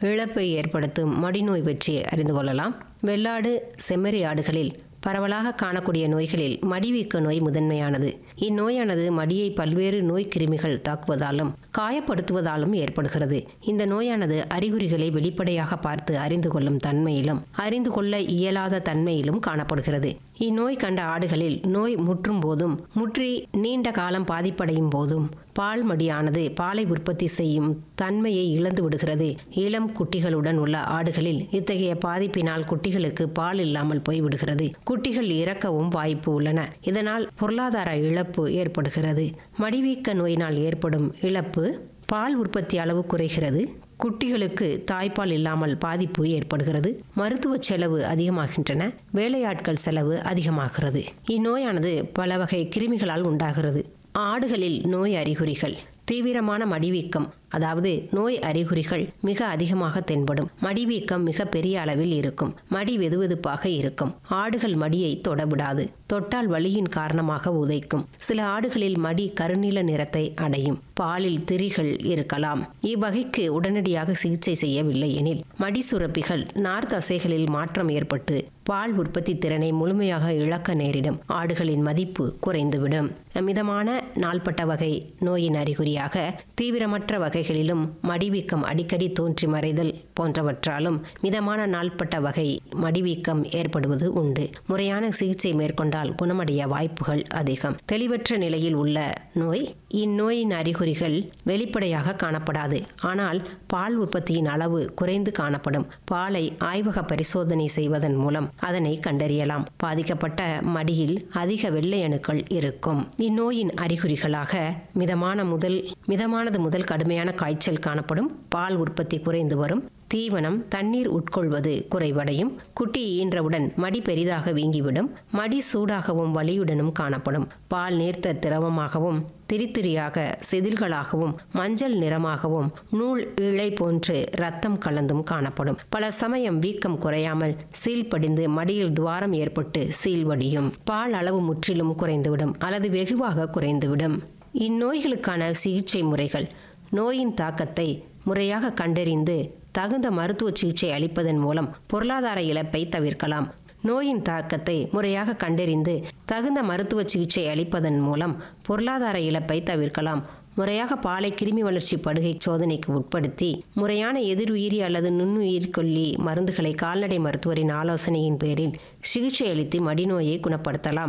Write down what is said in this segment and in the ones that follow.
இழப்பை ஏற்படுத்தும் மடிநோய் பற்றி அறிந்து கொள்ளலாம் வெள்ளாடு செம்மறி ஆடுகளில் பரவலாக காணக்கூடிய நோய்களில் மடிவீக்க நோய் முதன்மையானது இந்நோயானது மடியை பல்வேறு நோய் கிருமிகள் தாக்குவதாலும் காயப்படுத்துவதாலும் ஏற்படுகிறது இந்த நோயானது அறிகுறிகளை வெளிப்படையாக பார்த்து அறிந்து கொள்ளும் தன்மையிலும் அறிந்து கொள்ள இயலாத தன்மையிலும் காணப்படுகிறது இந்நோய் கண்ட ஆடுகளில் நோய் முற்றும் போதும் முற்றி நீண்ட காலம் பாதிப்படையும் போதும் பால் மடியானது பாலை உற்பத்தி செய்யும் தன்மையை இழந்து விடுகிறது இளம் குட்டிகளுடன் உள்ள ஆடுகளில் இத்தகைய பாதிப்பினால் குட்டிகளுக்கு பால் இல்லாமல் போய்விடுகிறது குட்டிகள் இறக்கவும் வாய்ப்பு உள்ளன இதனால் பொருளாதார இழப்பு ஏற்படுகிறது மடிவீக்க நோயினால் ஏற்படும் இழப்பு பால் உற்பத்தி அளவு குறைகிறது குட்டிகளுக்கு தாய்ப்பால் இல்லாமல் பாதிப்பு ஏற்படுகிறது மருத்துவ செலவு அதிகமாகின்றன வேலையாட்கள் செலவு அதிகமாகிறது இந்நோயானது பல வகை கிருமிகளால் உண்டாகிறது ஆடுகளில் நோய் அறிகுறிகள் தீவிரமான மடிவீக்கம் அதாவது நோய் அறிகுறிகள் மிக அதிகமாக தென்படும் மடிவீக்கம் மிக பெரிய அளவில் இருக்கும் மடி வெதுவெதுப்பாக இருக்கும் ஆடுகள் மடியை தொடவிடாது தொட்டால் வலியின் காரணமாக உதைக்கும் சில ஆடுகளில் மடி கருநீல நிறத்தை அடையும் பாலில் திரிகள் இருக்கலாம் இவ்வகைக்கு உடனடியாக சிகிச்சை செய்யவில்லை எனில் மடி சுரப்பிகள் நார் தசைகளில் மாற்றம் ஏற்பட்டு பால் உற்பத்தி திறனை முழுமையாக இழக்க நேரிடும் ஆடுகளின் மதிப்பு குறைந்துவிடும் மிதமான நாள்பட்ட வகை நோயின் அறிகுறியாக தீவிரமற்ற வகைகளிலும் மடிவீக்கம் அடிக்கடி தோன்றி மறைதல் போன்றவற்றாலும் மிதமான நாள்பட்ட வகை மடிவீக்கம் ஏற்படுவது உண்டு முறையான சிகிச்சை மேற்கொண்டால் குணமடைய வாய்ப்புகள் அதிகம் தெளிவற்ற நிலையில் உள்ள நோய் இந்நோயின் அறிகுறிகள் வெளிப்படையாக காணப்படாது ஆனால் பால் உற்பத்தியின் அளவு குறைந்து காணப்படும் பாலை ஆய்வக பரிசோதனை செய்வதன் மூலம் அதனை கண்டறியலாம் பாதிக்கப்பட்ட மடியில் அதிக வெள்ளை அணுக்கள் இருக்கும் இந்நோயின் அறிகுறிகளாக மிதமான முதல் மிதமானது முதல் கடுமையான காய்ச்சல் காணப்படும் பால் உற்பத்தி குறைந்து வரும் தீவனம் தண்ணீர் உட்கொள்வது குறைவடையும் குட்டி ஈன்றவுடன் மடி பெரிதாக வீங்கிவிடும் மடி சூடாகவும் வலியுடனும் காணப்படும் பால் நீர்த்த திரவமாகவும் திரித்திரியாக செதில்களாகவும் மஞ்சள் நிறமாகவும் நூல் இழை போன்று ரத்தம் கலந்தும் காணப்படும் பல சமயம் வீக்கம் குறையாமல் சீல் படிந்து மடியில் துவாரம் ஏற்பட்டு சீல் வடியும் பால் அளவு முற்றிலும் குறைந்துவிடும் அல்லது வெகுவாக குறைந்துவிடும் இந்நோய்களுக்கான சிகிச்சை முறைகள் நோயின் தாக்கத்தை முறையாக கண்டறிந்து தகுந்த மருத்துவ சிகிச்சை அளிப்பதன் மூலம் பொருளாதார இழப்பை தவிர்க்கலாம் நோயின் தாக்கத்தை முறையாக கண்டறிந்து தகுந்த மருத்துவ சிகிச்சை அளிப்பதன் மூலம் பொருளாதார இழப்பை தவிர்க்கலாம் முறையாக பாலை கிருமி வளர்ச்சி படுகை சோதனைக்கு உட்படுத்தி முறையான எதிர்உயிரி அல்லது நுண்ணுயிர் கொல்லி மருந்துகளை கால்நடை மருத்துவரின் ஆலோசனையின் பேரில் சிகிச்சை அளித்து மடிநோயை குணப்படுத்தலாம்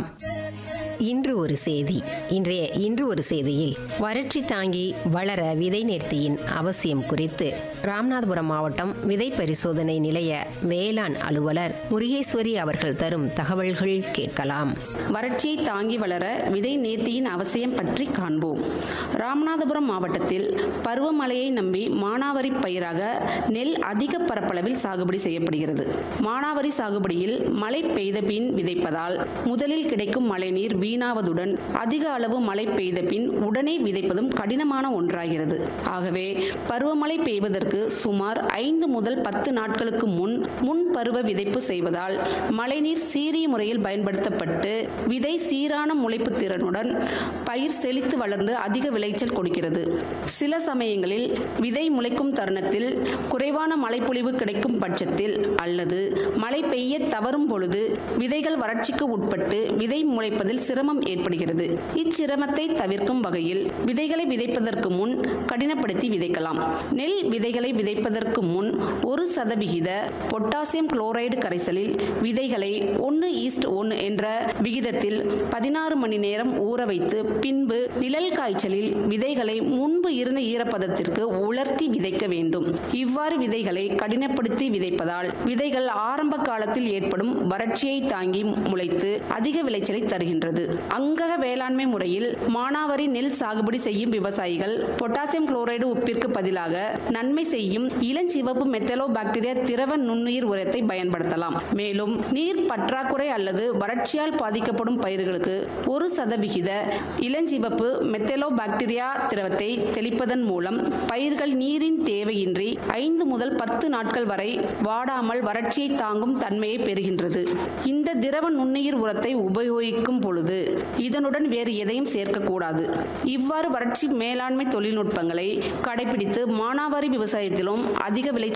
இன்று ஒரு செய்தி இன்றைய இன்று ஒரு செய்தியில் வறட்சி தாங்கி வளர விதை நேர்த்தியின் அவசியம் குறித்து ராமநாதபுரம் மாவட்டம் விதை பரிசோதனை நிலைய வேளாண் அலுவலர் முருகேஸ்வரி அவர்கள் தரும் தகவல்கள் கேட்கலாம் வறட்சியை தாங்கி வளர விதை நேர்த்தியின் அவசியம் பற்றி காண்போம் ராமநாதபுரம் மாவட்டத்தில் பருவமழையை நம்பி மானாவாரி பயிராக நெல் அதிக பரப்பளவில் சாகுபடி செய்யப்படுகிறது மானாவாரி சாகுபடியில் மழை பெய்த பின் விதைப்பதால் முதலில் கிடைக்கும் மழைநீர் வீணாவதுடன் அதிக அளவு மழை பெய்த பின் உடனே விதைப்பதும் கடினமான ஒன்றாகிறது ஆகவே பருவமழை பெய்வதற்கு சுமார் ஐந்து முதல் பத்து நாட்களுக்கு முன் முன் பருவ விதைப்பு செய்வதால் மழைநீர் சீரிய முறையில் பயன்படுத்தப்பட்டு விதை சீரான முளைப்பு திறனுடன் பயிர் செழித்து வளர்ந்து அதிக விளைச்சல் கொடுக்கிறது சில சமயங்களில் விதை முளைக்கும் தருணத்தில் குறைவான மழைப்பொழிவு கிடைக்கும் பட்சத்தில் அல்லது மழை பெய்ய தவறும் பொழுது விதைகள் வறட்சிக்கு உட்பட்டு விதை முளைப்பதில் சிரமம் ஏற்படுகிறது இச்சிரமத்தை தவிர்க்கும் வகையில் விதைகளை விதைப்பதற்கு முன் கடினப்படுத்தி விதைக்கலாம் நெல் விதைகளை விதைப்பதற்கு முன் ஒரு சதவிகித பொட்டாசியம் குளோரைடு கரைசலில் விதைகளை ஒன்று ஈஸ்ட் ஒன்று என்ற விகிதத்தில் பதினாறு மணி நேரம் ஊற வைத்து பின்பு நிழல் காய்ச்சலில் விதைகளை முன்பு இருந்த ஈரப்பதத்திற்கு உலர்த்தி விதைக்க வேண்டும் இவ்வாறு விதைகளை கடினப்படுத்தி விதைப்பதால் விதைகள் ஆரம்ப காலத்தில் ஏற்படும் வறட்சியை தாங்கி முளைத்து அதிக விளைச்சலை தருகின்றது அங்கக வேளாண்மை முறையில் மானாவாரி நெல் சாகுபடி செய்யும் விவசாயிகள் பொட்டாசியம் குளோரைடு உப்பிற்கு பதிலாக நன்மை செய்யும் இளஞ்சிவப்பு மெத்தலோ பாக்டீரியா திரவ நுண்ணுயிர் உரத்தை பயன்படுத்தலாம் மேலும் நீர் பற்றாக்குறை அல்லது வறட்சியால் பாதிக்கப்படும் பயிர்களுக்கு ஒரு சதவிகித இளஞ்சிவப்பு மெத்தலோ பாக்டீரியா திரவத்தை தெளிப்பதன் மூலம் பயிர்கள் நீரின் தேவையின்றி ஐந்து முதல் பத்து நாட்கள் வரை வாடாமல் வறட்சியை தாங்கும் தன்மையை பெறுகின்றது இந்த திரவ நுண்ணுயிர் உரத்தை உபயோகிக்கும் பொழுது இதனுடன் வேறு எதையும் சேர்க்கக்கூடாது இவ்வாறு வறட்சி மேலாண்மை தொழில்நுட்பங்களை கடைபிடித்து மானாவாரி விவசாயத்திலும் அதிக விளைச்சல்